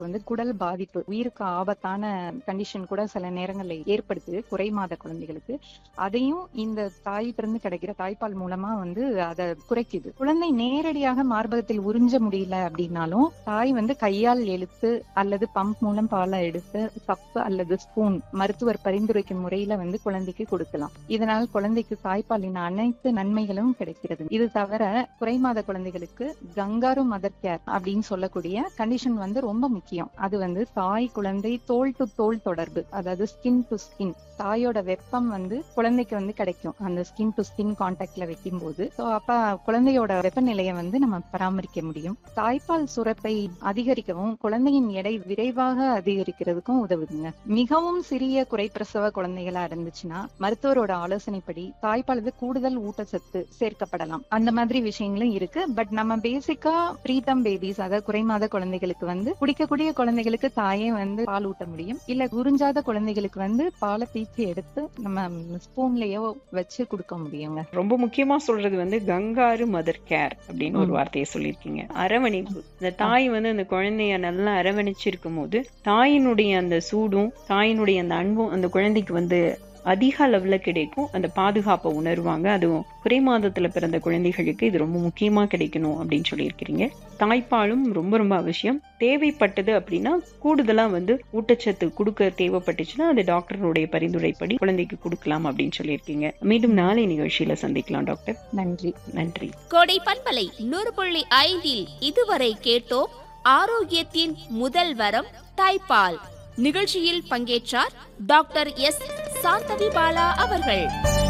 வந்து குடல் பாதிப்பு உயிருக்கு ஆபத்தான கண்டிஷன் கூட சில நேரங்கள்ல ஏற்படுத்துது குறை மாத குழந்தைகளுக்கு அதையும் இந்த தாயிட்டிருந்து கிடைக்கிற தாய்ப்பால் மூலமா வந்து அதை குறைக்குது குழந்தை நேரடியாக மார்பகத்தில் உறிஞ்ச முடியல அப்படின்னாலும் தாய் வந்து கையால் எழுத்து அல்லது பம்ப் மூலம் பாலை எடுத்து கப்பு அல்லது ஸ்பூன் மருத்துவர் பரிந்துரைக்கும் முறையில வந்து குழந்தைக்கு கொடுக்கலாம் இதனால் குழந்தைக்கு தாய்ப்பாலின் அனைத்து நன்மைகளும் கிடைக்கிறது இது தவிர குறைமாத குழந்தைகளுக்கு கங்காரு மதர் கேர் அப்படின்னு சொல்லக்கூடிய கண்டிஷன் வந்து ரொம்ப முக்கியம் அது வந்து தாய் குழந்தை தோல் டு தோல் தொடர்பு அதாவது ஸ்கின் டு ஸ்கின் தாயோட வெப்பம் வந்து குழந்தைக்கு வந்து கிடைக்கும் அந்த ஸ்கின் டு ஸ்கின் கான்டாக்ட்ல வைக்கும் போது ஸோ அப்ப குழந்தையோட வெப்பநிலையை வந்து நம்ம பராமரிக்க முடியும் தாய்ப்பால் சுரப்பை அதிகரிக்கவும் குழந்தையின் எடை விரைவாக அதிகரிக்கிறதுக்கும் உதவுதுங்க மிகவும் சிறிய குறைப்பிரசவ குழந்தைகளா இருந்துச்சுன்னா மருத்துவரோட ஆலோசனைப்படி தாய்ப்பாலுக்கு கூடுதல் ஊட்டச்சத்து சேர்க்கப்படலாம் அந்த மாதிரி விஷயங்களும் இருக்கு பட் நம்ம பேசிக்கா பிரீத்தம் பேபிஸ் அதாவது குறைமாத குழந்தைகளுக்கு வந்து குடிக்கக்கூடிய குழந்தைகளுக்கு தாயே வந்து பால் ஊட்ட முடியும் இல்ல உறிஞ்சாத குழந்தைகளுக்கு வந்து பாலை பீச்சி எடுத்து நம்ம ஸ்பூன்லயோ வச்சு கொடுக்க முடியுங்க ரொம்ப முக்கியமா சொல்றது வந்து கங்காரு மதர் கேர் அப்படின்னு ஒரு ம். வார்த்தையை சொல்லியிருக்கீங்க அரவணைப்பு இந்த தாய் வந்து அந்த குழந்தைய நல்லா அரவணைச்சிருக்கும் போது தாயினுடைய அந்த சூடும் தாயினுடைய அந்த அன்பும் அந்த குழந்தைக்கு வந்து அதிக அளவுல கிடைக்கும் அந்த பாதுகாப்பை உணர்வாங்க அதுவும் குறை மாதத்துல பிறந்த குழந்தைகளுக்கு இது ரொம்ப முக்கியமா கிடைக்கணும் அப்படின்னு சொல்லியிருக்கிறீங்க தாய்ப்பாலும் ரொம்ப ரொம்ப அவசியம் தேவைப்பட்டது அப்படின்னா கூடுதலா வந்து ஊட்டச்சத்து கொடுக்க தேவைப்பட்டுச்சுன்னா அது டாக்டருடைய பரிந்துரைப்படி குழந்தைக்கு கொடுக்கலாம் அப்படின்னு சொல்லியிருக்கீங்க மீண்டும் நாளை நிகழ்ச்சியில சந்திக்கலாம் டாக்டர் நன்றி நன்றி கோடை பண்பலை நூறு புள்ளி ஐந்தில் இதுவரை கேட்டோம் ஆரோக்கியத்தின் முதல் வரம் தாய்ப்பால் நிகழ்ச்சியில் பங்கேற்றார் டாக்டர் எஸ் சாந்தவி பாலா அவர்கள்